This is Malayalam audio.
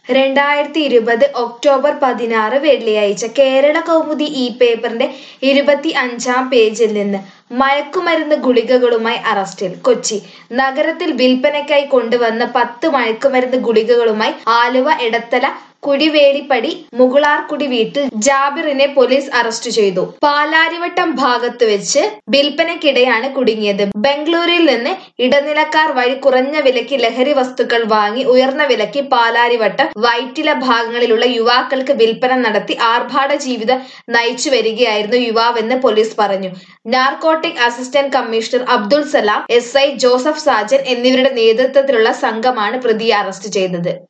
രണ്ടായിരത്തി ഇരുപത് ഒക്ടോബർ പതിനാറ് വെള്ളിയാഴ്ച കേരള കൗമുദി ഈ പേപ്പറിന്റെ ഇരുപത്തി അഞ്ചാം പേജിൽ നിന്ന് മയക്കുമരുന്ന് ഗുളികകളുമായി അറസ്റ്റിൽ കൊച്ചി നഗരത്തിൽ വിൽപ്പനയ്ക്കായി കൊണ്ടുവന്ന പത്ത് മയക്കുമരുന്ന് ഗുളികകളുമായി ആലുവ എടത്തല കുടിവേലിപ്പടി മുകുളാർകുടി വീട്ടിൽ ജാബിറിനെ പോലീസ് അറസ്റ്റ് ചെയ്തു പാലാരിവട്ടം ഭാഗത്ത് വെച്ച് വിൽപ്പനയ്ക്കിടെയാണ് കുടുങ്ങിയത് ബംഗളൂരിൽ നിന്ന് ഇടനിലക്കാർ വഴി കുറഞ്ഞ വിലയ്ക്ക് ലഹരി വസ്തുക്കൾ വാങ്ങി ഉയർന്ന വിലയ്ക്ക് പാലാരിവട്ടം വൈറ്റില ഭാഗങ്ങളിലുള്ള യുവാക്കൾക്ക് വിൽപ്പന നടത്തി ആർഭാട ജീവിതം നയിച്ചു വരികയായിരുന്നു യുവാവെന്ന് പോലീസ് പറഞ്ഞു narcotic assistant commissioner Abdul Salam S I Joseph Sajan എന്നിവരുടെ നേതൃത്വത്തിലുള്ള സംഘമാണ് പ്രതിയെ അറസ്റ്റ് ചെയ്തത്